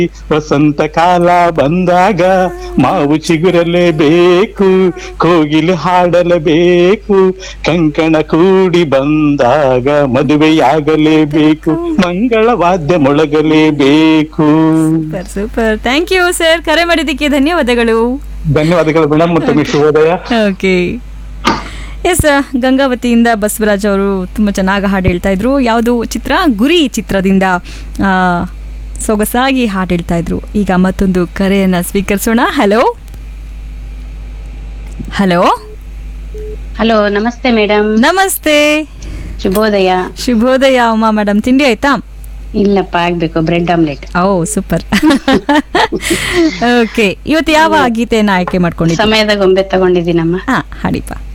ವಸಂತ ಕಾಲ ಬಂದಾಗ ಮಾವು ಚಿಗುರಲೇಬೇಕು ಕೋಗಿಲು ಹಾಡಲೇಬೇಕು ಕಂಕಣ ಕೂಡಿ ಬಂದಾಗ ಮದುವೆಯಾಗಲೇಬೇಕು ಮಂಗಳ ವಾದ್ಯ ಮೊಳಗಲೇಬೇಕು super super thank you sir ಕರೆ ಮಾಡಿದ್ದಕ್ಕೆ ಧನ್ಯವಾದಗಳು ಧನ್ಯವಾದಗಳು ಮೇಡಮ್ ಮತ್ತೊಮ್ಮೆ ಶುಭೋದಯ ಓಕೆ ಎಸ್ ಗಂಗಾವತಿಯಿಂದ ಬಸವರಾಜ್ ಅವರು ತುಂಬ ಚೆನ್ನಾಗಿ ಹಾಡು ಹೇಳ್ತಾ ಇದ್ರು ಯಾವುದು ಚಿತ್ರ ಗುರಿ ಚಿತ್ರದಿಂದ ಆ, ಸೊಗಸಾಗಿ ಹಾಡು ಹೇಳ್ತಾ ಇದ್ರು ಈಗ ಮತ್ತೊಂದು ಕರೆಯನ್ನ ಸ್ವೀಕರಿಸೋಣ ಹಲೋ ಹಲೋ ಹಲೋ ನಮಸ್ತೆ ಮೇಡಮ್ ನಮಸ್ತೆ ಶುಭೋದಯ ಶುಭೋದಯ ಉಮಾ ಮೇಡಮ್ ತಿಂಡಿ ಆಯ್ತಾ ಇಲ್ಲಪ್ಪ ಆಗ್ಬೇಕು bread omelette oh super okay ಇವತ್ತು ಯಾವ ಗೀತೆಯನ್ನ ಆಯ್ಕೆ ಮಾಡ್ಕೊಂಡಿದ್ದೀವಿ ಸಮಯದ ಗೊಂಬೆ ತಗೊಂಡಿದ್ದೀನಮ್ಮ ಹಾ ಹಾಡಿಪ್ಪ